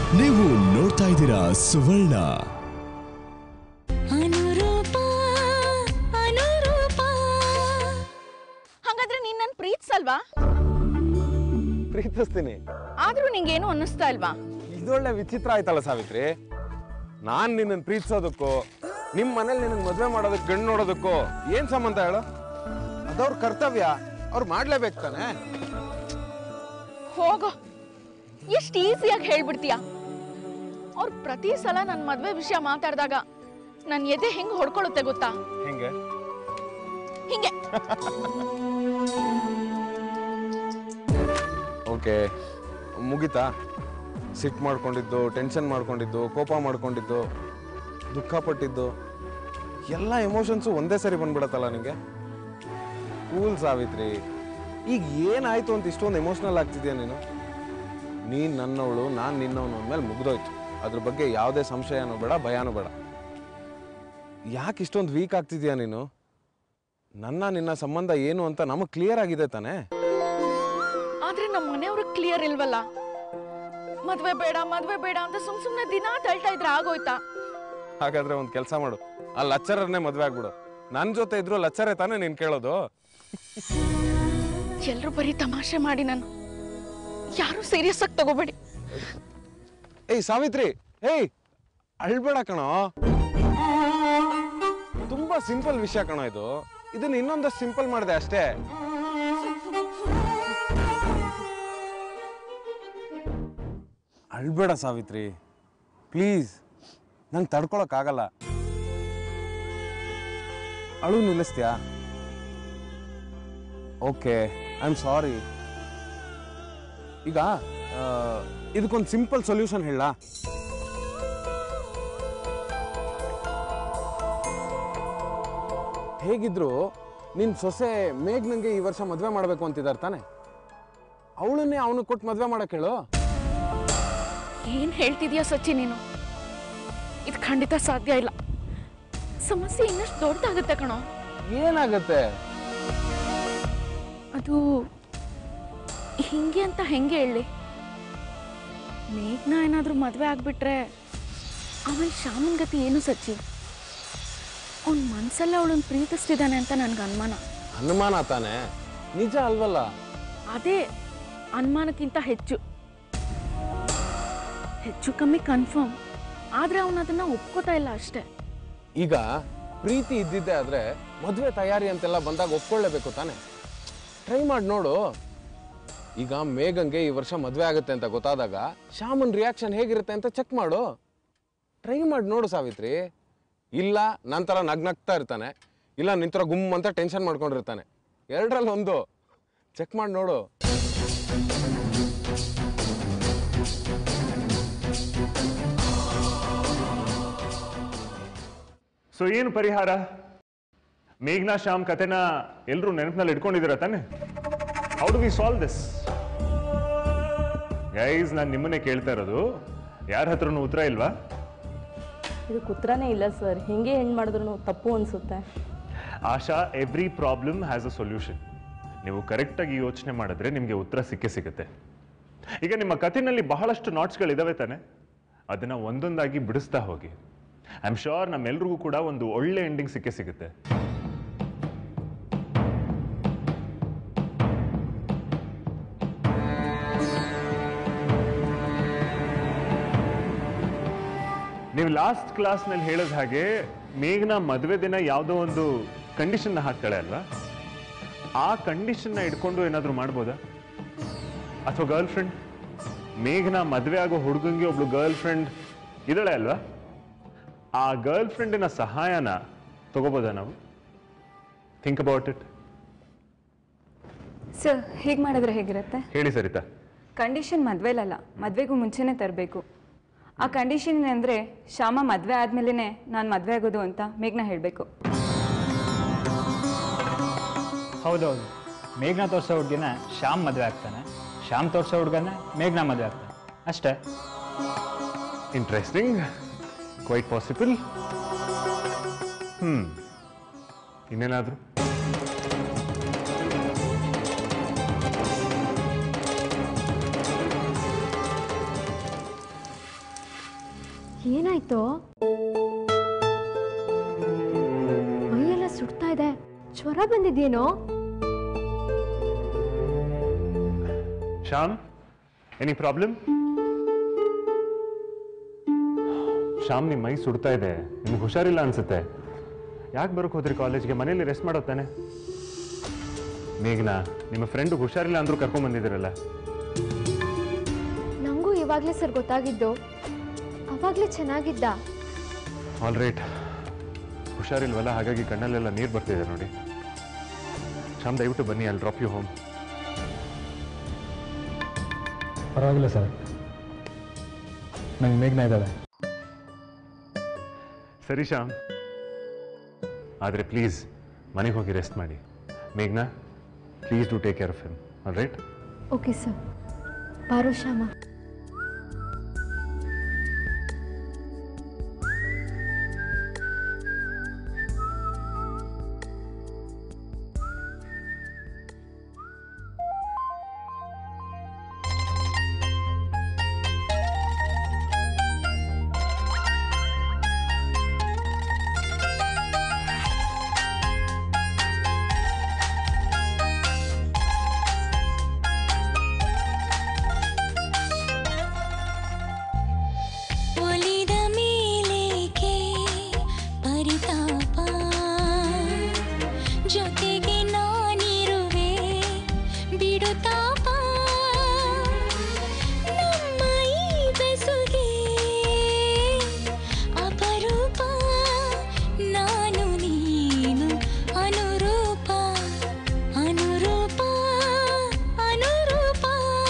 ನೀವು ನೋಡ್ತಾ ಇದ್ದೀರಾ ಸುವರ್ಣ ಅನುರೂಪ ಅನುರೂಪ ಹಾಗಾದ್ರೆ ನೀನ್ ನನ್ ಪ್ರೀತ್ಸಲ್ವಾ ಪ್ರೀತಿಸ್ತೀನಿ ಆದ್ರೂ ನಿಂಗೇನು ಅನ್ನಿಸ್ತಾ ಇಲ್ವಾ ಇದೊಳ್ಳೆ ವಿಚಿತ್ರ ಆಯ್ತಲ್ಲ ಸಾವಿತ್ರಿ ನಾನ್ ನಿನ್ನನ್ನು ಪ್ರೀತಿಸೋದಕ್ಕೂ ನಿಮ್ ಮನೇಲಿ ನಿನಗೆ ಮದ್ವೆ ಮಾಡೋದಕ್ಕೆ ಗಂಡು ನೋಡೋದಕ್ಕೂ ಏನ್ ಸಂಬಂಧ ಹೇಳು ಅದವ್ರ ಕರ್ತವ್ಯ ಅವ್ರು ಮಾಡ್ಲೇಬೇಕು ತಾನೆ ಹೋಗೋ ಎಷ್ಟ್ ಈಸಿಯಾಗಿ ಹೇಳ್ಬಿಡ್ತೀಯ ಅವ್ರು ಪ್ರತಿ ಸಲ ನನ್ ಮದ್ವೆ ವಿಷಯ ಮಾತಾಡಿದಾಗ ನನ್ ಎದೆ ಹೆಂಗ್ ಹೊಡ್ಕೊಳ್ಳುತ್ತೆ ಗೊತ್ತಾ ಹೆಂಗೆ ಹಿಂಗೆ ಓಕೆ ಮುಗಿತಾ ಸಿಟ್ ಮಾಡ್ಕೊಂಡಿದ್ದು ಟೆನ್ಷನ್ ಮಾಡ್ಕೊಂಡಿದ್ದು ಕೋಪ ಮಾಡ್ಕೊಂಡಿದ್ದು ದುಃಖ ಪಟ್ಟಿದ್ದು ಎಲ್ಲ ಎಮೋಷನ್ಸು ಒಂದೇ ಸರಿ ಬಂದ್ಬಿಡತ್ತಲ್ಲ ನಿಂಗೆ ಕೂಲ್ ಸಾವಿತ್ರಿ ಈಗ ಏನಾಯ್ತು ಅಂತ ಇಷ್ಟೊಂದು ಎಮೋಷನಲ್ ಆಗ್ತಿದ್ಯಾ ನೀನು ನೀನ್ ನನ್ನವಳು ನಾನು ನಿನ್ನವನು ಅಂದಮೇಲೆ ಮುಗ್ದೋಯ್ತು ಅದ್ರ ಬಗ್ಗೆ ಯಾವುದೇ ಸಂಶಯನೂ ಬೇಡ ಭಯನೂ ಬೇಡ ಯಾಕೆ ಇಷ್ಟೊಂದು ವೀಕ್ ಆಗ್ತಿದ್ಯಾ ನೀನು ನನ್ನ ನಿನ್ನ ಸಂಬಂಧ ಏನು ಅಂತ ನಮಗೆ ಕ್ಲಿಯರ್ ಆಗಿದೆ ತಾನೇ ಆದ್ರೆ ನಮ್ಮ ಮನೆಯವ್ರು ಕ್ಲಿಯರ್ ಇಲ್ವಲ್ಲ ಮದ್ವೆ ಬೇಡ ಮದ್ವೆ ಬೇಡ ಅಂತ ಸುಮ್ ಸುಮ್ನೆ ದಿನ ತಳ್ತಾ ಇದ್ರೆ ಆಗೋಯ್ತಾ ಹಾಗಾದ್ರೆ ಒಂದ್ ಕೆಲಸ ಮಾಡು ಆ ಲಚ್ಚರನ್ನೇ ಮದ್ವೆ ಆಗ್ಬಿಡು ನನ್ ಜೊತೆ ಇದ್ರು ಲಚ್ಚರೇ ತಾನೇ ನೀನ್ ಕೇಳೋದು ಎಲ್ರು ಬರೀ ತಮಾಷೆ ಮಾಡಿ ನಾನು ಯಾರು ಸೀರಿಯಸ್ ಆಗಿ ತಗೋಬೇಡಿ ಏಯ್ ಸಾವಿತ್ರಿ ಏಯ್ ಅಳ್ಬೇಡ ಕಣೋ ತುಂಬಾ ಸಿಂಪಲ್ ವಿಷಯ ಕಣೋ ಇದು ಇದನ್ನ ಇನ್ನೊಂದಷ್ಟು ಸಿಂಪಲ್ ಮಾಡಿದೆ ಅಷ್ಟೇ ಅಳ್ಬೇಡ ಸಾವಿತ್ರಿ ಪ್ಲೀಸ್ ನಂಗೆ ತಡ್ಕೊಳಕ್ಕಾಗಲ್ಲ ಅಳು ನಿಲ್ಲಿಸ್ತೀಯಾ ಓಕೆ ಐ ಆಮ್ ಸಾರಿ ಈಗ ಆ, ಇದಕ್ಕೊಂದು ಸಿಂಪಲ್ ಸೊಲ್ಯೂಷನ್ ಹೇಳ ಹೇಗಿದ್ರು ನಿನ್ ಸೊಸೆ ಮೇಘ್ ನಂಗೆ ಈ ವರ್ಷ ಮದ್ವೆ ಮಾಡ್ಬೇಕು ಅಂತಿದ್ದಾರೆ ತಾನೆ ಅವಳನ್ನೇ ಅವನು ಕೊಟ್ಟು ಮದ್ವೆ ಮಾಡಕ್ ಹೇಳು ಏನ್ ಹೇಳ್ತಿದ್ಯಾ ಸಚ್ಚಿ ನೀನು ಇದು ಖಂಡಿತ ಸಾಧ್ಯ ಇಲ್ಲ ಸಮಸ್ಯೆ ಇನ್ನಷ್ಟು ದೊಡ್ಡದಾಗುತ್ತೆ ಕಣೋ ಏನಾಗತ್ತೆ ಅದು ಹಿಂಗೆ ಅಂತ ಹೆಂಗೆ ಹೇಳಿ ಮೇಘ್ನ ಏನಾದರೂ ಮದುವೆ ಆಗ್ಬಿಟ್ರೆ ಆಮೇಲೆ ಶ್ಯಾಮನ್ ಗತಿ ಏನು ಸಚ್ಚಿ ಅವ್ನ ಮನ್ಸಲ್ಲೇ ಅವಳನ್ನ ಪ್ರೀತಿಸ್ತಿದ್ದಾನೆ ಅಂತ ನನ್ಗೆ ಅನುಮಾನ ಅನುಮಾನ ತಾನೆ ನಿಜ ಅಲ್ವಲ್ಲ ಅದೇ ಅನುಮಾನಕ್ಕಿಂತ ಹೆಚ್ಚು ಹೆಚ್ಚು ಕಮ್ಮಿ ಕನ್ಫರ್ಮ್ ಆದ್ರೆ ಅವನು ಅದನ್ನ ಒಪ್ಕೋತಾ ಇಲ್ಲ ಅಷ್ಟೇ ಈಗ ಪ್ರೀತಿ ಇದ್ದಿದ್ದೆ ಆದ್ರೆ ಮದುವೆ ತಯಾರಿ ಅಂತೆಲ್ಲ ಬಂದಾಗ ಒಪ್ಕೊಳ್ಳೇಬೇಕು ತಾನೆ ಟ್ರೈ ಮಾಡಿ ನೋಡು ಈಗ ಮೇಘಂಗೆ ಈ ವರ್ಷ ಮದುವೆ ಆಗುತ್ತೆ ಅಂತ ಗೊತ್ತಾದಾಗ ಶ್ಯಾಮನ್ ರಿಯಾಕ್ಷನ್ ಹೇಗಿರುತ್ತೆ ಅಂತ ಚೆಕ್ ಮಾಡು ಟ್ರೈ ಮಾಡಿ ನೋಡು ಸಾವಿತ್ರಿ ಇಲ್ಲ ನಂತರ ನಗ್ನಗ್ತಾ ಇರ್ತಾನೆ ಇಲ್ಲ ನಿಂತರ ಗುಮ್ ಅಂತ ಟೆನ್ಷನ್ ಮಾಡ್ಕೊಂಡಿರ್ತಾನೆ ಎರಡರಲ್ಲಿ ಒಂದು ಚೆಕ್ ಮಾಡಿ ನೋಡು ಸೊ ಏನು ಪರಿಹಾರ ಮೇಘ್ನಾ ಶ್ಯಾಮ್ ಕತೆನ ಎಲ್ಲರೂ ನೆನಪಿನಲ್ಲಿ ಇಟ್ಕೊಂಡಿದ್ದೀರಾ ತಾನೆ how do we solve this guys ನಾನು ನಿಮ್ಮನ್ನೇ ಕೇಳ್ತಾ ಇರೋದು ಯಾರ ಹತ್ರನೂ ಉತ್ತರ ಇಲ್ವಾ ಇದಕ್ಕೆ ಉತ್ತರನೇ ಇಲ್ಲ ಸರ್ ಹಿಂಗೆ ಹೆಣ್ಣು ಮಾಡಿದ್ರು ತಪ್ಪು ಅನಿಸುತ್ತೆ Asha every problem has a solution ನೀವು ಕರೆಕ್ಟಾಗಿ ಯೋಚನೆ ಮಾಡಿದ್ರೆ ನಿಮಗೆ ಉತ್ತರ ಸಿಕ್ಕೇ ಸಿಗುತ್ತೆ ಈಗ ನಿಮ್ಮ ಕಥೆನಲ್ಲಿ ಬಹಳಷ್ಟು ನಾಟ್ಸ್ಗಳಿದಾವೆ ತಾನೆ ಅದನ್ನು ಒಂದೊಂದಾಗಿ ಬಿಡಿಸ್ತಾ ಹೋಗಿ ಐ ಆಮ್ ಶೋರ್ ನಮ್ಮೆಲ್ರಿಗೂ ಕೂಡ ಒಂದು ಒಳ್ಳೆ ಎಂಡಿಂಗ್ ಸಿಕ್ಕೇ ಸಿಗುತ್ತೆ ನೀವು ಲಾಸ್ಟ್ ಕ್ಲಾಸ್ನಲ್ಲಿ ಹೇಳಿದ ಹಾಗೆ ಮೇಘನ ಮದುವೆ ದಿನ ಯಾವುದೋ ಒಂದು ಕಂಡೀಷನ್ನ ಹಾಕ್ತಾಳೆ ಅಲ್ವಾ ಆ ಕಂಡೀಷನ್ನ ಇಟ್ಕೊಂಡು ಏನಾದರೂ ಮಾಡ್ಬೋದಾ ಅಥವಾ ಗರ್ಲ್ ಫ್ರೆಂಡ್ ಮೇಘನ ಮದುವೆ ಆಗೋ ಹುಡುಗಂಗೆ ಒಬ್ಳು ಗರ್ಲ್ ಫ್ರೆಂಡ್ ಇದ್ದಾಳೆ ಅಲ್ವಾ ಆ ಗರ್ಲ್ ಫ್ರೆಂಡಿನ ಸಹಾಯನ ತಗೋಬೋದಾ ನಾವು ಥಿಂಕ್ ಅಬೌಟ್ ಇಟ್ ಸರ್ ಹೇಗೆ ಮಾಡಿದ್ರೆ ಹೇಗಿರುತ್ತೆ ಹೇಳಿ ಸರಿತಾ ಕಂಡೀಷನ್ ಮದುವೆಲಲ್ಲ ಮದುವೆಗೂ ಮುಂಚೆನೇ ತರಬೇಕು ಆ ಕಂಡೀಷನ್ ಏನಂದರೆ ಶ್ಯಾಮ ಮದುವೆ ಆದಮೇಲೆ ನಾನು ಮದುವೆ ಆಗೋದು ಅಂತ ಮೇಘ್ನ ಹೇಳಬೇಕು ಹೌದೌದು ಮೇಘ್ನ ತೋರಿಸೋ ಹುಡುಗಿನ ಶ್ಯಾಮ್ ಮದುವೆ ಆಗ್ತಾನೆ ಶ್ಯಾಮ್ ತೋರಿಸೋ ಹುಡುಗನ ಮೇಘ್ನ ಮದುವೆ ಆಗ್ತಾನೆ ಅಷ್ಟೇ ಇಂಟ್ರೆಸ್ಟಿಂಗ್ ಕ್ವೈಟ್ ಪಾಸಿಬಲ್ ಹ್ಮ್ ಇನ್ನೇನಾದರೂ ಏನಾಯ್ತು ಮೈಯೆಲ್ಲ ಸುಡ್ತಾ ಇದೆ ಜ್ವರ ಬಂದಿದ್ಯೇನೋ ಶ್ಯಾಮ್ ಎನಿ ಪ್ರಾಬ್ಲಮ್ ಶ್ಯಾಮ್ ನಿಮ್ಮ ಮೈ ಸುಡ್ತಾ ಇದೆ ನಿಮ್ಗೆ ಹುಷಾರಿಲ್ಲ ಅನ್ಸುತ್ತೆ ಯಾಕೆ ಬರೋಕೆ ಹೋದ್ರಿ ಕಾಲೇಜ್ಗೆ ಮನೇಲಿ ರೆಸ್ಟ್ ಮಾಡೋ ತಾನೆ ಮೇಘನಾ ನಿಮ್ಮ ಫ್ರೆಂಡ್ ಹುಷಾರಿಲ್ಲ ಅಂದ್ರೂ ಕರ್ಕೊಂಡ್ ಬಂದಿದ್ದೀರಲ್ಲ ನಂಗೂ ಇವಾಗಲೇ ಸರ್ ಗೊತ್ತಾಗಿದ್ದು ಅವಾಗಲೇ ಚೆನ್ನಾಗಿದ್ದ ಆಲ್ ರೈಟ್ ಹುಷಾರಿಲ್ವಲ್ಲ ಹಾಗಾಗಿ ಕಣ್ಣಲ್ಲೆಲ್ಲ ನೀರು ಬರ್ತಿದೆ ನೋಡಿ ಶ್ಯಾಮ್ ದಯವಿಟ್ಟು ಬನ್ನಿ ಅಲ್ಲಿ ಡ್ರಾಪ್ ಯು ಹೋಮ್ ಪರವಾಗಿಲ್ಲ ಸರ್ ನಂಗೆ ಮೇಘ್ನ ಇದ್ದಾಳೆ ಸರಿ ಶ್ಯಾಮ್ ಆದರೆ ಪ್ಲೀಸ್ ಮನೆಗೆ ಹೋಗಿ ರೆಸ್ಟ್ ಮಾಡಿ ಮೇಘ್ನಾ please do take care of him all right okay sir ಬಾರೋ ಶ್ಯಾಮ ಒಲಿದ ಮೇಲೇಕೆ ಪರಿತಾಪ ಜೊತೆಗೆ ನಾನಿರುವೆ ಬಿಡುತ್ತಾಪ ನಮ್ಮ ಈ ಬೆಸುಗೆ ಅಪರೂಪ ನಾನು ನೀನು ಅನುರೂಪ ಅನುರೂಪ ಅನುರೂಪ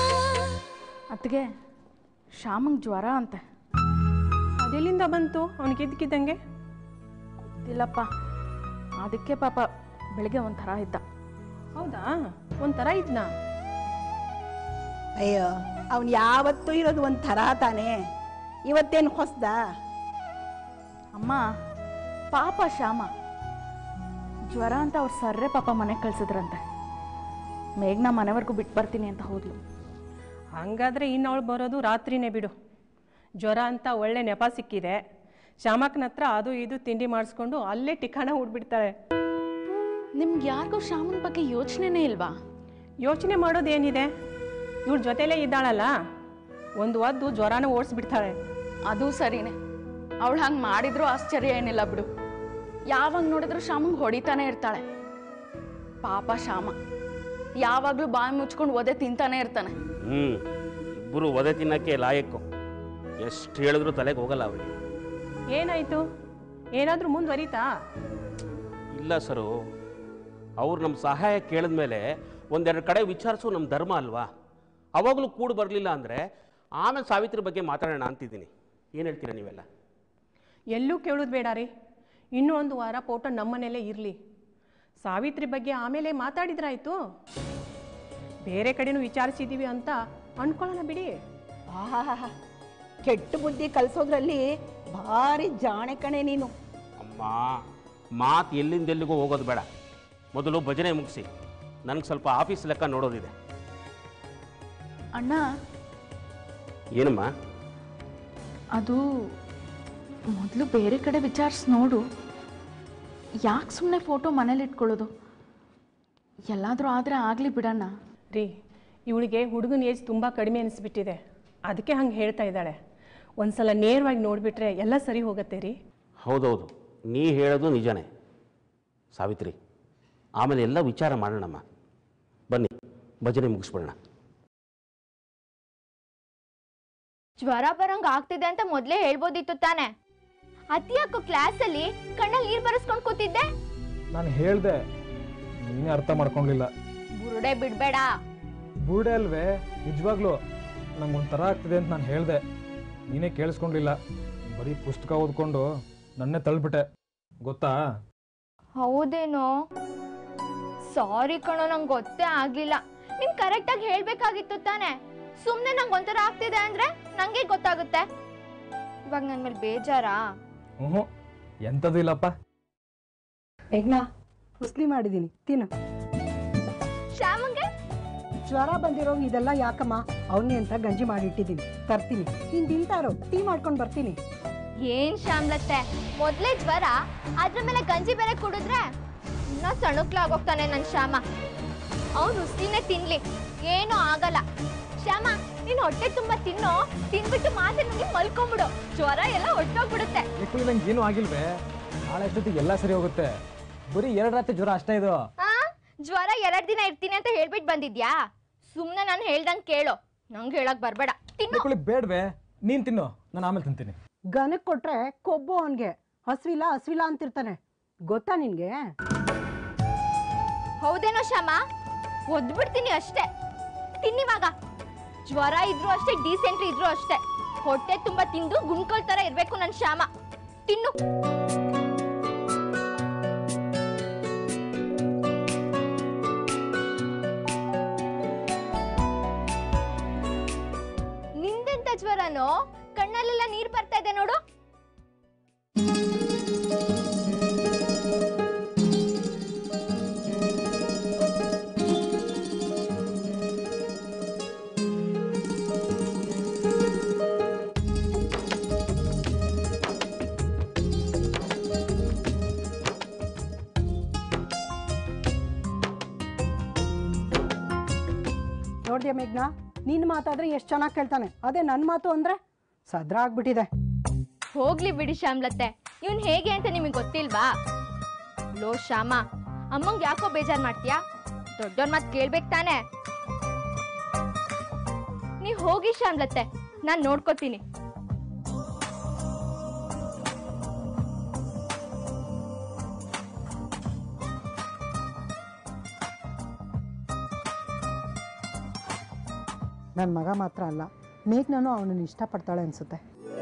ಅತ್ತಿಗೆ ಶ್ಯಾಮಂಗ್ ಜ್ವರ ಅಂತೆ ಅದೆಲ್ಲಿಂದ ಬಂತು ಅವ್ನಿಗೆ ಇದ್ದಕ್ಕಿದ್ದಂಗೆ ಗೊತ್ತಿಲ್ಲಪ್ಪ ಅದಕ್ಕೆ ಪಾಪ ಬೆಳಿಗ್ಗೆ ಒಂಥರ ಇದ್ದ ಹೌದಾ ಒಂಥರ ಇದ್ನಾ ಅಯ್ಯೋ ಅವನು ಯಾವತ್ತೂ ಇರೋದು ಒಂದು ಥರ ತಾನೇ ಇವತ್ತೇನು ಹೊಸ್ದ ಅಮ್ಮ ಪಾಪ ಶ್ಯಾಮ ಜ್ವರ ಅಂತ ಅವ್ರು ಸರ್ರೆ ಪಾಪ ಮನೆಗೆ ಕಳ್ಸಿದ್ರಂತೆ ಮೇಘ್ನ ಮನೆವರೆಗೂ ಬಿಟ್ಟು ಬರ್ತೀನಿ ಅಂತ ಹೋದ್ಲು ಹಂಗಾದ್ರೆ ಇನ್ನು ಅವಳು ಬರೋದು ರಾತ್ರಿನೇ ಬಿಡು ಜ್ವರ ಅಂತ ಒಳ್ಳೆ ನೆಪ ಸಿಕ್ಕಿದೆ ಶ್ಯಾಮಕ್ಕನ ಹತ್ರ ಅದು ಇದು ತಿಂಡಿ ಮಾಡಿಸ್ಕೊಂಡು ಅಲ್ಲೇ ಟಿಕಾಣ ಹೂಡ್ಬಿಡ್ತಾಳೆ ನಿಮ್ಗೆ ಯಾರಿಗೂ ಶ್ಯಾಮನ ಬಗ್ಗೆ ಯೋಚನೆನೇ ಇಲ್ವಾ ಯೋಚನೆ ಮಾಡೋದೇನಿದೆ ಇವ್ಳ ಜೊತೆಲೇ ಇದ್ದಾಳಲ್ಲ ಒಂದು ಒದ್ದು ಜ್ವರನ ಓಡಿಸ್ಬಿಡ್ತಾಳೆ ಅದು ಸರಿನೇ ಅವಳು ಹಂಗೆ ಮಾಡಿದ್ರು ಆಶ್ಚರ್ಯ ಏನಿಲ್ಲ ಬಿಡು ಯಾವಾಗ ನೋಡಿದ್ರು ಶ್ಯಾಮಂಗ್ ಹೊಡಿತಾನೆ ಇರ್ತಾಳೆ ಪಾಪ ಶ್ಯಾಮ ಯಾವಾಗಲೂ ಬಾಯಿ ಮುಚ್ಕೊಂಡು ಒದೆ ತಿಂತಾನೆ ಇರ್ತಾನೆ ಹ್ಞೂ ಇಬ್ಬರು ಒದೆ ತಿನ್ನಕ್ಕೆ ಲಾಯಕ್ಕು ಎಷ್ಟು ಹೇಳಿದ್ರು ತಲೆಗೆ ಹೋಗಲ್ಲ ಅವರಿಗೆ ಏನಾಯ್ತು ಏನಾದರೂ ಮುಂದುವರಿತಾ ಇಲ್ಲ ಸರು ಅವ್ರು ನಮ್ಮ ಸಹಾಯ ಕೇಳಿದ್ಮೇಲೆ ಒಂದೆರಡು ಕಡೆ ವಿಚಾರಿಸು ನಮ್ಮ ಧರ್ಮ ಅಲ್ವಾ ಅವಾಗಲೂ ಕೂಡು ಬರಲಿಲ್ಲ ಅಂದರೆ ಆಮೇಲೆ ಸಾವಿತ್ರಿ ಬಗ್ಗೆ ಮಾತಾಡೋಣ ಅಂತಿದ್ದೀನಿ ಏನು ಹೇಳ್ತೀರಾ ನೀವೆಲ್ಲ ಎಲ್ಲೂ ಕೇಳೋದು ಬೇಡ ರೀ ಇನ್ನೂ ಒಂದು ವಾರ ಫೋಟೋ ನಮ್ಮನೇಲೇ ಇರಲಿ ಸಾವಿತ್ರಿ ಬಗ್ಗೆ ಆಮೇಲೆ ಮಾತಾಡಿದ್ರಾಯ್ತು ಬೇರೆ ಕಡೆನೂ ವಿಚಾರಿಸಿದ್ದೀವಿ ಅಂತ ಅನ್ಕೊಳ್ಳೋಣ ಬಿಡಿ ಆಹಾಹಾ ಕೆಟ್ಟ ಬುದ್ಧಿ ಕಲಿಸೋದ್ರಲ್ಲಿ ಭಾರಿ ಜಾಣೆ ಕಣೆ ನೀನು ಅಮ್ಮ ಮಾತು ಎಲ್ಲಿಂದ ಎಲ್ಲಿಗೂ ಹೋಗೋದು ಬೇಡ ಮೊದಲು ಭಜನೆ ಮುಗಿಸಿ ನನಗೆ ಸ್ವಲ್ಪ ಆಫೀಸ್ ಲೆಕ್ಕ ನೋಡೋದಿದೆ ಅಣ್ಣ ಏನಮ್ಮ ಅದು ಮೊದಲು ಬೇರೆ ಕಡೆ ವಿಚಾರಿಸಿ ನೋಡು ಯಾಕೆ ಸುಮ್ಮನೆ ಫೋಟೋ ಮನೇಲಿ ಇಟ್ಕೊಳ್ಳೋದು ಎಲ್ಲಾದರೂ ಆದರೆ ಆಗಲಿ ಬಿಡಣ್ಣ ರೀ ಇವಳಿಗೆ ಹುಡುಗನ ಏಜ್ ತುಂಬ ಕಡಿಮೆ ಅನಿಸ್ಬಿಟ್ಟಿದೆ ಅದಕ್ಕೆ ಹಂಗೆ ಹೇಳ್ತಾ ಇದ್ದಾಳೆ ಒಂದ್ಸಲ ನೇರವಾಗಿ ನೋಡಿಬಿಟ್ರೆ ಎಲ್ಲ ಸರಿ ಹೋಗುತ್ತೆ ರೀ ಹೌದೌದು ನೀ ಹೇಳೋದು ನಿಜನೇ ಸಾವಿತ್ರಿ ಆಮೇಲೆ ಎಲ್ಲ ವಿಚಾರ ಮಾಡೋಣಮ್ಮ ಬನ್ನಿ ಭಜನೆ ಮುಗಿಸ್ಬಿಡೋಣ ಜ್ವರ ಬರಂಗ್ ಆಗ್ತಿದೆ ಅಂತ ಮೊದ್ಲೇ ಹೇಳ್ಬೋದಿತ್ತು ತಾನೆ ಅತಿಯಾಕೋ ಕ್ಲಾಸಲ್ಲಿ ಕಣ್ಣಲ್ಲಿ ನೀರ್ ಬರೆಸ್ಕೊಂಡ್ ಕೂತಿದ್ದೆ ನಾನು ಹೇಳ್ದೆ ನೀನೇ ಅರ್ಥ ಮಾಡ್ಕೊಂಡಿಲ್ಲ ಬುರುಡೆ ಬಿಡ್ಬೇಡ ಬುರುಡೆ ಅಲ್ವೇ ನಿಜವಾಗ್ಲೂ ನಂಗೆ ಒಂಥರ ಆಗ್ತಿದೆ ಅಂತ ನಾನು ಹೇಳ್ದೆ ನೀನೇ ಕೇಳಿಸ್ಕೊಂಡಿಲ್ಲ ಬರೀ ಪುಸ್ತಕ ಓದ್ಕೊಂಡು ನನ್ನೇ ತಳ್ಬಿಟ್ಟೆ ಗೊತ್ತಾ ಹೌದೇನೋ ಸಾರಿ ಕಣೋ ನಂಗೆ ಗೊತ್ತೇ ಆಗ್ಲಿಲ್ಲ ನೀನ್ ಕರೆಕ್ಟಾಗಿ ಹೇಳ್ಬೇಕಾಗಿತ್ತು ತಾನೆ ಸುಮ್ನೆ ನಂಗೆ ಒಂಥರ ಆಗ್ತಿದೆ ಅಂದ್ರೆ ನಂಗೆ ಗೊತ್ತಾಗುತ್ತೆ ಇವಾಗ ನನ್ ಮೇಲೆ ಬೇಜಾರಾ ಹ್ಞೂ ಎಂಥದ್ದು ಇಲ್ಲಪ್ಪ ಮೇಘ್ನಾ ಹುಸ್ಲಿ ಮಾಡಿದ್ದೀನಿ ತಿನ್ನು ಶ್ಯಾಮಂಗೆ ಜ್ವರ ಬಂದಿರೋ ಇದೆಲ್ಲ ಯಾಕಮ್ಮ ಅವನ್ನೇ ಅಂತ ಗಂಜಿ ಮಾಡಿಟ್ಟಿದ್ದೀನಿ ತರ್ತೀನಿ ನೀನು ತಿಂತಾರೋ ಟೀ ಮಾಡ್ಕೊಂಡು ಬರ್ತೀನಿ ಏನ್ ಶ್ಯಾಮ್ಲತ್ತೆ ಮೊದ್ಲೇ ಜ್ವರ ಅದ್ರ ಮೇಲೆ ಗಂಜಿ ಬೇರೆ ಕುಡಿದ್ರೆ ಇನ್ನೂ ಸಣುಕ್ಲಾಗೋಗ್ತಾನೆ ನನ್ ಶ್ಯಾಮ ಅವ್ನು ಹುಸ್ಲಿನೇ ತಿನ್ಲಿ ಏನೂ ಆಗಲ್ಲ ಶ್ಯಾಮ ನೀನ್ ಹೊಟ್ಟೆ ತುಂಬಾ ತಿನ್ನೋ ತಿನ್ಬಿಟ್ಟು ಮಾತ್ರ ನುಂಗಿ ಮಲ್ಕೊಂಬಿಡು ಜ್ವರ ಎಲ್ಲ ಹೊಟ್ಟೋಗ್ಬಿಡುತ್ತೆ ನಿಕ್ಕುಳಿ ನಂಗೆ ಏನೂ ಆಗಿಲ್ವೇ ನಾಳೆ ಅಷ್ಟೊತ್ತಿಗೆ ಎಲ್ಲ ಸರಿ ಹೋಗುತ್ತೆ ಬರೀ ಎರಡು ರಾತ್ರಿ ಜ್ವರ ಅಷ್ಟೇ ಇದು ಆ ಜ್ವರ ಎರಡ್ ದಿನ ಇರ್ತೀನಿ ಅಂತ ಹೇಳ್ಬಿಟ್ಟು ಬಂದಿದ್ಯಾ ಸುಮ್ನೆ ನಾನು ಹೇಳ್ದಂಗ್ ಕೇಳು ನಂಗೆ ಹೇಳಕ್ ಬರ್ಬೇಡ ತಿನ್ನು ನಿಕ್ಕುಳಿ ಬೇಡವೇ ನೀನು ತಿನ್ನು ನಾನು ಆಮೇಲೆ ತಿಂತೀನಿ ಗನಕ್ಕೆ ಕೊಟ್ರೆ ಕೊಬ್ಬು ಅವನಿಗೆ ಹಸ್ವಿಲ್ಲ ಹಸ್ವಿಲ್ಲ ಅಂತಿರ್ತಾನೆ ಗೊತ್ತಾ ನಿನ್ಗೆ ಹೌದೇನೋ ಶ್ಯಾಮ ಒದ್ಬಿಡ್ತೀನಿ ಅಷ್ಟೇ ತಿನ್ನಿವಾಗ ಜ್ವರ ಇದ್ರು ಅಷ್ಟೇ ಡೀಸೆಂಟ್ರಿ ಇದ್ರು ಅಷ್ಟೇ ಹೊಟ್ಟೆ ತುಂಬಾ ತಿಂದು ಗುಂಡ್ಕೊಳ್ ತರ ಇರ್ಬೇಕು ನನ್ ಶ್ಯಾಮ ತಿನ್ನು ನಿಂದೆಂತ ಜ್ವರನೋ ಕಣ್ಣಲ್ಲೆಲ್ಲ ನೀರ್ ಬರ್ತಾ ಇದೆ ನೋಡು ನೋಡ್ದ್ಯಾ ಮೇಘ್ನಾ ನಿನ್ನ ಮಾತಾದ್ರೆ ಎಷ್ಟು ಚೆನ್ನಾಗಿ ಕೇಳ್ತಾನೆ ಅದೇ ನನ್ನ ಮಾತು ಅಂದ್ರೆ ಸದ್ರ ಆಗ್ಬಿಟ್ಟಿದೆ ಹೋಗ್ಲಿ ಬಿಡಿ ಶ್ಯಾಮ್ಲತ್ತೆ ಇವ್ನ್ ಹೇಗೆ ಅಂತ ನಿಮಗೆ ಗೊತ್ತಿಲ್ವಾ ಲೋ ಶ್ಯಾಮ ಅಮ್ಮಂಗ್ ಯಾಕೋ ಬೇಜಾರ್ ಮಾಡ್ತೀಯಾ ದೊಡ್ಡೋರ್ ಮಾತ್ ಕೇಳ್ಬೇಕು ತಾನೆ ನೀವ್ ಹೋಗಿ ಶ್ಯಾಮ್ಲತ್ತೆ ನಾನ್ ನೋಡ್ಕೋತೀನಿ ನನ್ನ ಮಗ ಮಾತ್ರ ಅಲ್ಲ ಮೇಘ್ನಾನು ಅವನನ್ನು ಇಷ್ಟಪಡ್ತಾಳೆ ಅನ್ಸುತ್ತೆ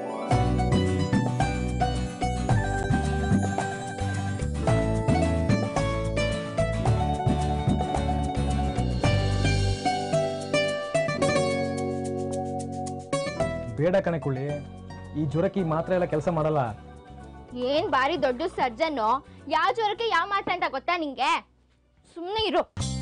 ಬೇಡ ಕಣೆ ಕುಳ್ಳಿ ಈ ಜ್ವರಕ್ಕೆ ಈ ಮಾತ್ರೆ ಎಲ್ಲ ಕೆಲಸ ಮಾಡಲ್ಲ ಏನ್ ಬಾರಿ ದೊಡ್ಡ ಸರ್ಜನ್ನು ಯಾವ ಜ್ವರಕ್ಕೆ ಯಾವ ಮಾತ್ರೆ ಅಂತ ಗೊತ್ತಾ ನಿಂಗೆ ಸುಮ್ನೆ ಇರು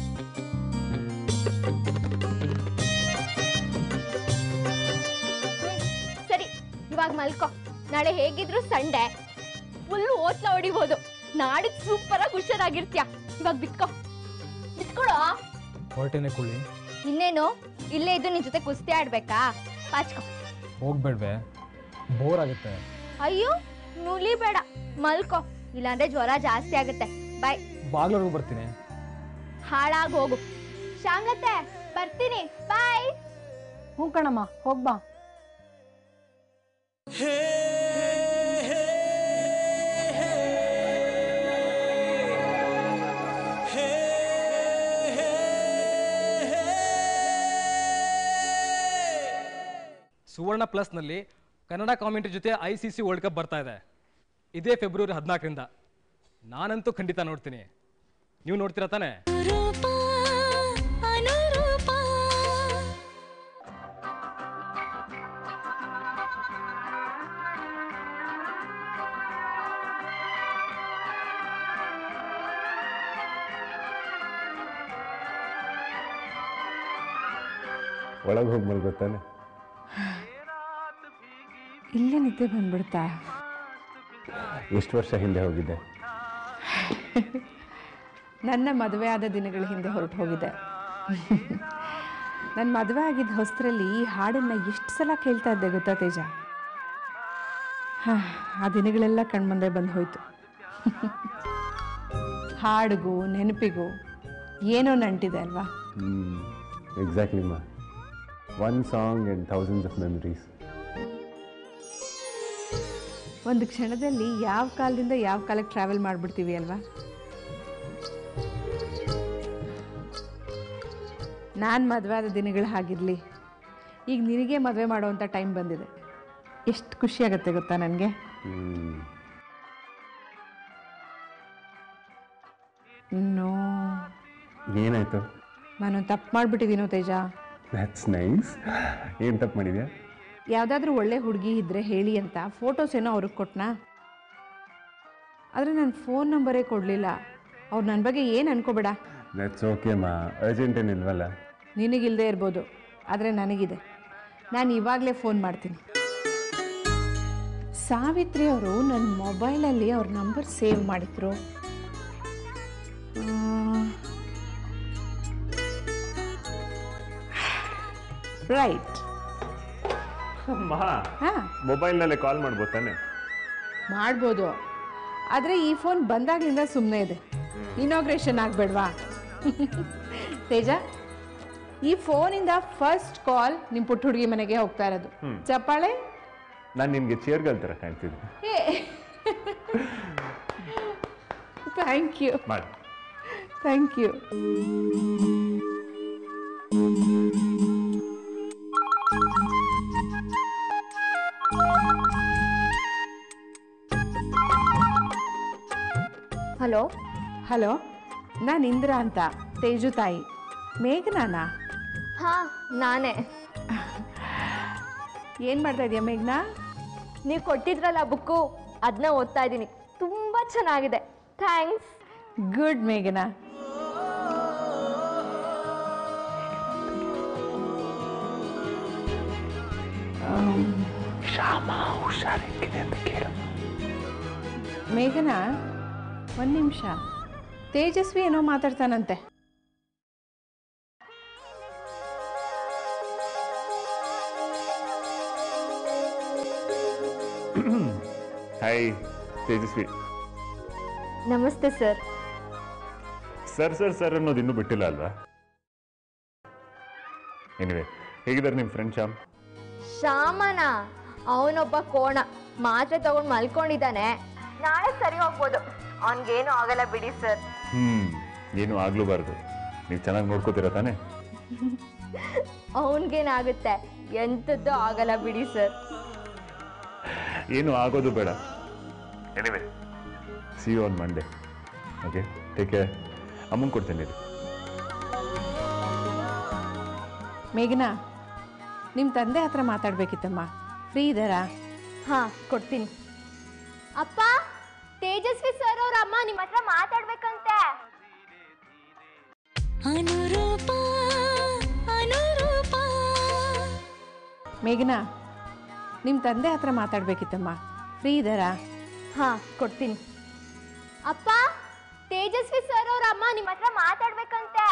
ಹ್ಮ್, ಸರಿ ಇವಾಗ ಮಲ್ಕೋ ನಾಳೆ ಹೇಗಿದ್ರು ಸಂಡೆ ಫುಲ್ ಓಟ್ಲ ಹೊಡಿಬೋದು ನಾಡಿದ್ ಸೂಪರ್ ಆಗಿ ಹುಷಾರಾಗಿರ್ತೀಯ ಇವಾಗ ಬಿತ್ಕೋ ಬಿತ್ಕೊಳೋ ಹೊರಟೇನೆ ಕುಳ್ಳಿ ಇನ್ನೇನು ಇಲ್ಲೇ ಇದ್ದು ನಿನ್ ಜೊತೆ ಕುಸ್ತಿ ಆಡ್ಬೇಕಾ ಪಾಚ್ಕೋ ಹೋಗ್ಬೇಡ್ವೆ ಬೋರ್ ಆಗುತ್ತೆ ಅಯ್ಯೋ ನುಲಿ ಬೇಡ ಮಲ್ಕೋ ಇಲ್ಲಾಂದ್ರೆ ಜ್ವರ ಜಾಸ್ತಿ ಆಗುತ್ತೆ ಬಾಯ್ ಬಾಗ್ಲವರೆಗೂ ಬರ್ತೀನಿ ಹಾಳಾಗ್ ಹೋಗು ಶ್ಯಾಮ್ಲತೆ ಬರ್ತೀನಿ ಬಾಯ್ ಹ್ಞೂ ಕಣಮ್ಮ ಹೋಗ್ಬಾ ಸುವರ್ಣ ಪ್ಲಸ್ನಲ್ಲಿ ಕನ್ನಡ ಕಾಮೆಂಟ್ರಿ ಜೊತೆ I C C world cup ಬರ್ತಾ ಇದೆ ಇದೇ ಫೆಬ್ರವರಿ ಹದಿನಾಲ್ಕರಿಂದ ನಾನಂತೂ ಖಂಡಿತ ನೋಡ್ತೀನಿ ನೀವು ನೋಡ್ತೀರಾ ತಾನೇ ಅನುರೂಪ ಒಳಗೆ ಹೋಗಿ ಮಲ್ಗೊತ್ತಾನೆ ಇಲ್ಲೇ ನಿದ್ದೆ ಬಂದ್ಬಿಡ್ತಾ ಎಷ್ಟು ವರ್ಷ ಹಿಂದೆ ಹೋಗಿದ್ದೆ ನನ್ನ ಮದುವೆ ಆದ ದಿನಗಳ ಹಿಂದೆ ಹೊರಟು ಹೋಗಿದ್ದೆ ನನ್ನ ಮದುವೆ ಆಗಿದ್ದ ಹೊಸರಲ್ಲಿ ಈ ಹಾಡನ್ನು ಎಷ್ಟು ಸಲ ಕೇಳ್ತಾ ಇದ್ದೆ ಗೊತ್ತಾ ತೇಜ ಹಾ, ಆ ದಿನಗಳೆಲ್ಲ ಕಣ್ಮುಂದೆ ಬಂದು ಹೋಯ್ತು ಹಾಡಿಗೂ ನೆನಪಿಗೂ ಏನೋ ನಂಟಿದೆ ಅಲ್ವಾ ಹ್ಞೂ ಎಕ್ಸಾಕ್ಟ್ಲಿ ಮಾ one song and thousands of memories ಒಂದು ಕ್ಷಣದಲ್ಲಿ ಯಾವ ಕಾಲದಿಂದ ಯಾವ ಕಾಲಕ್ಕೆ ಟ್ರಾವೆಲ್ ಮಾಡಿಬಿಡ್ತೀವಿ ಅಲ್ವಾ ನಾನು ಮದುವೆ ಆದ ದಿನಗಳು ಹಾಗಿರಲಿ ಈಗ ನಿನಗೆ ಮದುವೆ ಮಾಡೋವಂಥ ಟೈಮ್ ಬಂದಿದೆ ಎಷ್ಟು ಖುಷಿಯಾಗತ್ತೆ ಗೊತ್ತಾ ನನಗೆ ಹ್ಞೂ ಇನ್ನೂ ಏನಾಯಿತು ನಾನು ತಪ್ಪು ಮಾಡಿಬಿಟ್ಟಿದ್ದೀನೋ ತೇಜ ದ್ಯಾಟ್ಸ್ ನೈಸ್ ಏನು ತಪ್ಪು ಮಾಡಿದ್ಯಾ ಯಾವುದಾದ್ರೂ ಒಳ್ಳೆ ಹುಡುಗಿ ಇದ್ದರೆ ಹೇಳಿ ಅಂತ ಫೋಟೋಸ್ ಏನೋ ಅವ್ರಿಗೆ ಕೊಟ್ನಾ ಆದರೆ ನನ್ನ ಫೋನ್ ನಂಬರೇ ಕೊಡಲಿಲ್ಲ ಅವ್ರು ನನ್ನ ಬಗ್ಗೆ ಏನು ಅನ್ಕೋಬೇಡ ದಟ್ಸ್ ಓಕೆ ಮಾ ಅರ್ಜೆಂಟ್ ಏನಿಲ್ವಲ್ಲ ನಿನಗಿಲ್ಲದೆ ಇರ್ಬೋದು ಆದರೆ ನನಗಿದೆ ನಾನು ಇವಾಗಲೇ ಫೋನ್ ಮಾಡ್ತೀನಿ ಸಾವಿತ್ರಿ ಅವರು ನನ್ನ ಮೊಬೈಲಲ್ಲಿ ಅವ್ರ ನಂಬರ್ ಸೇವ್ ಮಾಡಿದ್ರು ರೈಟ್ ಅಮ್ಮ ಹಾಂ ಮೊಬೈಲ್ನಲ್ಲೇ ಕಾಲ್ ಮಾಡ್ಬೋದು ತಾನೆ ಮಾಡ್ಬೋದು ಆದರೆ ಈ ಫೋನ್ ಬಂದಾಗಲಿಂದ ಸುಮ್ಮನೆ ಇದೆ ಇನಾಗ್ರೇಷನ್ ಆಗಬೇಡ್ವಾ ತೇಜ ಈ ಫೋನಿಂದ ಫಸ್ಟ್ ಕಾಲ್ ನಿಮ್ಮ ಪುಟ್ಟ ಹುಡುಗಿ ಮನೆಗೆ ಹೋಗ್ತಾ ಇರೋದು ಹ್ಮ್. ಚಪ್ಪಾಳೆ ನಾನು ನಿನಗೆ ಚೇರ್ಗಲ್ ಥರ ಕಾಣ್ತಿದ್ದೆ ಥ್ಯಾಂಕ್ ಯು ಮಾಡಿ ಥ್ಯಾಂಕ್ ಯು ಹಲೋ ಹಲೋ ನಾನು ಇಂದಿರಾ ಅಂತ ತೇಜು ತಾಯಿ ಮೇಘನಾನಾ ಹಾ ನಾನೇ ಏನು ಮಾಡ್ತಾ ಇದೆಯಾ ಮೇಘನಾ ನೀವು ಕೊಟ್ಟಿದ್ರಲ್ಲ ಬುಕ್ಕು ಅದನ್ನ ಓದ್ತಾ ಇದ್ದೀನಿ ತುಂಬ ಚೆನ್ನಾಗಿದೆ ಥ್ಯಾಂಕ್ಸ್ ಗುಡ್ ಮೇಘನಾ ಶ್ಯಾಮ ಹುಷಾರಿಕ್ಕಿದೆ ಅಂತ ಕೇಳು ಮೇಘನಾ ಒಂದು ನಿಮಿಷ ತೇಜಸ್ವಿ ಏನೋ ಮಾತಾಡ್ತಾನಂತೆ ಹಾಯ್ ತೇಜಸ್ವಿ ನಮಸ್ತೆ ಸರ್ ಸರ್ ಸರ್ ಸರ್ ಅನ್ನೋದು ಇನ್ನೂ ಬಿಟ್ಟಿಲ್ಲ ಅಲ್ವಾ ಎನಿವೆ ಹೇಗಿದ್ದಾರೆ ನಿಮ್ಮ ಫ್ರೆಂಡ್ ಶ್ಯಾಮ್ ಶ್ಯಾಮನ ಅವನೊಬ್ಬ ಕೋಣ ಮಾತ್ರೆ ತಗೊಂಡು ಮಲ್ಕೊಂಡಿದ್ದಾನೆ ನಾಳೆ ಸರಿ ಹೋಗ್ಬೋದು ಅವನಿಗೇನು ಆಗಲ್ಲ ಬಿಡಿ ಸರ್ ಹ್ಮ್ ಏನು ಆಗ್ಲೂಬಾರ್ದು ನೀವು ಚೆನ್ನಾಗಿ ನೋಡ್ಕೋತೀರಾ ತಾನೇ ಅವನಿಗೇನಾಗುತ್ತೆ ಎಂಥದ್ದು ಆಗಲ್ಲ ಬಿಡಿ ಸರ್ ಏನು ಆಗೋದು ಬೇಡ anyway see you on Monday okay take care ಅಮ್ಮಂಗೆ ಕೊಡ್ತೀನಿ ಇರಿ. ಮೇಘನಾ ನಿಮ್ಮ ತಂದೆ ಹತ್ರ ಮಾತಾಡ್ಬೇಕಿತ್ತಮ್ಮ ಫ್ರೀ ಇದ್ದಾರಾ ಹಾ ಕೊಡ್ತೀನಿ ಅಪ್ಪ ತೇಜಸ್ವಿ ಸರ್ ಅವ್ರ ಅಮ್ಮ ನಿಮ್ಮ ಹತ್ರ ಮಾತಾಡ್ಬೇಕಂತೆ ಅನುರೂಪ ಅನುರೂಪ ಮೇಘನಾ ನಿಮ್ಮ ತಂದೆ ಹತ್ರ ಮಾತಾಡ್ಬೇಕಿತ್ತಮ್ಮ ಫ್ರೀ ಇದ್ದಾರಾ ಹಾ ಕೊಡ್ತೀನಿ ಅಪ್ಪ ತೇಜಸ್ವಿ ಸರ್ ಅವ್ರ ಅಮ್ಮ ನಿಮ್ಮ ಹತ್ರ ಮಾತಾಡ್ಬೇಕಂತೆ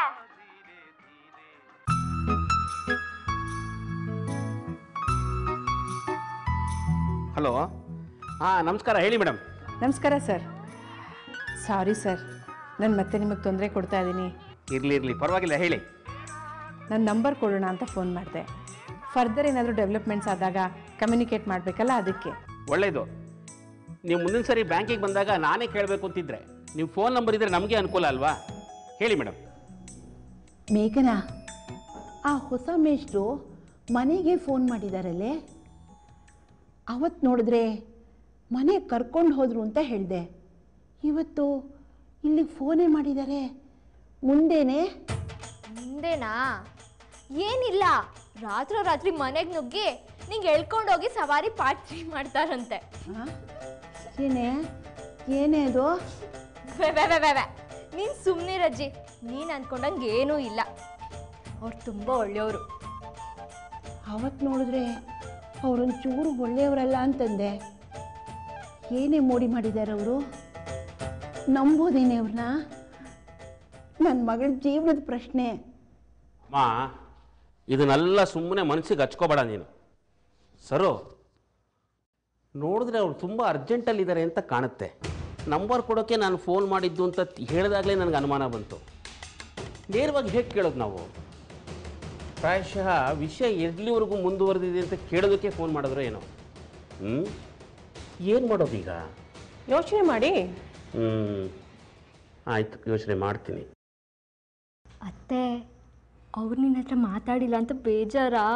ಹಲೋ ಹಾಂ ನಮಸ್ಕಾರ ಹೇಳಿ ಮೇಡಮ್ ನಮಸ್ಕಾರ ಸರ್ ಸಾರಿ ಸರ್ ನಾನು ಮತ್ತೆ ನಿಮಗೆ ತೊಂದರೆ ಕೊಡ್ತಾ ಇದ್ದೀನಿ ಇರಲಿ ಇರಲಿ ಪರವಾಗಿಲ್ಲ ಹೇಳಿ ನನ್ನ ನಂಬರ್ ಕೊಡೋಣ ಅಂತ ಫೋನ್ ಮಾಡಿದೆ ಫರ್ದರ್ ಏನಾದರೂ ಡೆವಲಪ್ಮೆಂಟ್ಸ್ ಆದಾಗ ಕಮ್ಯುನಿಕೇಟ್ ಮಾಡಬೇಕಲ್ಲ ಅದಕ್ಕೆ ಒಳ್ಳೆಯದು ನೀವು ಮುಂದಿನ ಸರಿ ಬ್ಯಾಂಕಿಗೆ ಬಂದಾಗ ನಾನೇ ಕೇಳಬೇಕು ಅಂತಿದ್ರೆ ನೀವು ಫೋನ್ ನಂಬರ್ ಇದ್ದರೆ ನಮಗೆ ಅನುಕೂಲ ಅಲ್ವಾ ಹೇಳಿ ಮೇಡಮ್ ಮೇಘನಾ ಆ ಹೊಸ ಮೇಷ್ಟ್ರು ಮನೆಗೆ ಫೋನ್ ಮಾಡಿದಾರಲ್ಲೇ ಅವತ್ತು ನೋಡಿದ್ರೆ ಮನೆ ಕರ್ಕೊಂಡು ಹೋದ್ರು ಅಂತ ಹೇಳಿದೆ ಇವತ್ತು ಇಲ್ಲಿಗೆ ಫೋನೇ ಮಾಡಿದ್ದಾರೆ ಮುಂದೇನೆ ಮುಂದೆನಾ ಏನಿಲ್ಲ ರಾತ್ರೋ ರಾತ್ರಿ ಮನೆಗೆ ನುಗ್ಗಿ ನಿಂಗೆ ಎಳ್ಕೊಂಡೋಗಿ ಸವಾರಿ ಪಾರ್ಟ್ ತ್ರೀ ಮಾಡ್ತಾರಂತೆ ಏನೇ ಏನೇ ಅದು ವೆ ವೆ ವೆ ವೆ ವೆ. ನೀನ್ ಸುಮ್ಮನಿರಜ್ಜಿ ನೀನ್ ಅನ್ಕೊಂಡಂಗೆ ಏನೂ ಇಲ್ಲ ಅವ್ರು ತುಂಬ ಒಳ್ಳೆಯವರು ಅವತ್ತು ನೋಡಿದ್ರೆ ಅವರೊಂಚೂರು ಒಳ್ಳೆಯವರಲ್ಲ ಅಂತಂದೆ ಏನೇ ಮೋಡಿ ಮಾಡಿದ್ದಾರೆ ಅವರು ನಂಬೋದೇನೆ ಅವ್ರನ್ನ ನನ್ನ ಮಗಳ ಜೀವನದ ಪ್ರಶ್ನೆ ಮಾ ಇದನ್ನೆಲ್ಲ ಸುಮ್ಮನೆ ಮನಸ್ಸಿಗೆ ಹಚ್ಕೋಬೇಡ ನೀನು ಸರು ನೋಡಿದ್ರೆ ಅವ್ರು ತುಂಬ ಅರ್ಜೆಂಟಲ್ಲಿದ್ದಾರೆ ಅಂತ ಕಾಣುತ್ತೆ ನಂಬರ್ ಕೊಡೋಕ್ಕೆ ನಾನು ಫೋನ್ ಮಾಡಿದ್ದು ಅಂತ ಹೇಳಿದಾಗಲೇ ನನಗೆ ಅನುಮಾನ ಬಂತು ನೇರವಾಗಿ ಹೇಗೆ ಕೇಳೋದು ನಾವು ಪ್ರಾಯಶಃ ವಿಷಯ ಎಲ್ಲಿವರೆಗೂ ಮುಂದುವರೆದಿದೆ ಅಂತ ಕೇಳೋದಕ್ಕೆ ಫೋನ್ ಮಾಡಿದ್ರು ಏನೋ ಹ್ಞೂ ಏನು ಮಾಡೋದು ಈಗ ಯೋಚನೆ ಮಾಡಿ ಹ್ಞೂ ಆಯಿತು ಯೋಚನೆ ಮಾಡ್ತೀನಿ ಅತ್ತೆ ಅವ್ರು ನಿನ್ನ ಹತ್ರ ಮಾತಾಡಿಲ್ಲ ಅಂತ ಬೇಜಾರಾ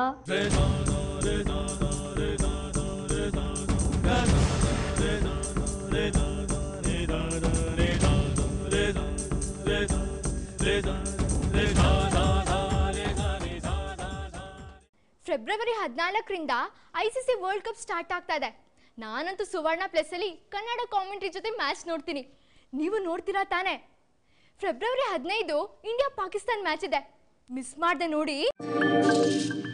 ಫೆಬ್ರವರಿ ಹದಿನಾಲ್ಕರಿಂದ I C C world cup start ಆಗ್ತಾ ಇದೆ ನಾನಂತೂ ಸುವರ್ಣ ಪ್ಲಸ್ ಅಲ್ಲಿ ಕನ್ನಡ ಕಾಮೆಂಟ್ರಿ ಜೊತೆ ಮ್ಯಾಚ್ ನೋಡ್ತೀನಿ ನೀವು ನೋಡ್ತೀರಾ ತಾನೇ ಫೆಬ್ರವರಿ ಹದಿನೈದು ಇಂಡಿಯಾ ಪಾಕಿಸ್ತಾನ್ ಮ್ಯಾಚ್ ಇದೆ ಮಿಸ್ ಮಾಡ್ದೆ ನೋಡಿ